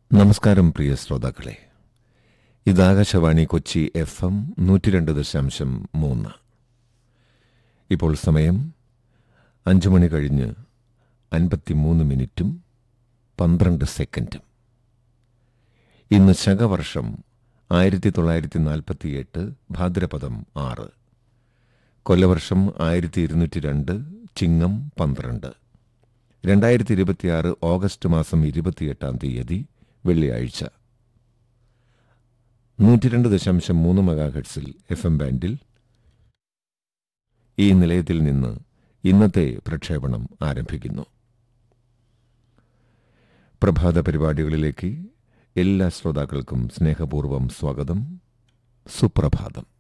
നമസ്കാരം പ്രിയ ശ്രോതാക്കളെ ഇത് ആകാശവാണി കൊച്ചി എഫ് എം നൂറ്റി രണ്ട് ദശാംശം മൂന്ന് ഇപ്പോൾ സമയം അഞ്ചു മണി കഴിഞ്ഞ് അൻപത്തിമൂന്ന് മിനിറ്റും പന്ത്രണ്ട് സെക്കൻഡും ഇന്ന് ശകവർഷം ആയിരത്തി തൊള്ളായിരത്തി നാൽപ്പത്തിയെട്ട് ഭാദ്രപദം ആറ് കൊല്ലവർഷം ആയിരത്തി ഇരുന്നൂറ്റി രണ്ട് ചിങ്ങം പന്ത്രണ്ട് രണ്ടായിരത്തി ഇരുപത്തിയാറ് ഓഗസ്റ്റ് മാസം ഇരുപത്തിയെട്ടാം തീയതി വെള്ളിയാഴ്ച നൂറ്റിരണ്ട് ദശാംശം മൂന്ന് മെഗാഹെഡ്സിൽ എഫ് എം ബാൻഡിൽ ഈ നിലയത്തിൽ നിന്ന് ഇന്നത്തെ പ്രക്ഷേപണം ആരംഭിക്കുന്നു പ്രഭാത പരിപാടികളിലേക്ക് എല്ലാ ശ്രോതാക്കൾക്കും സ്നേഹപൂർവ്വം സ്വാഗതം സുപ്രഭാതം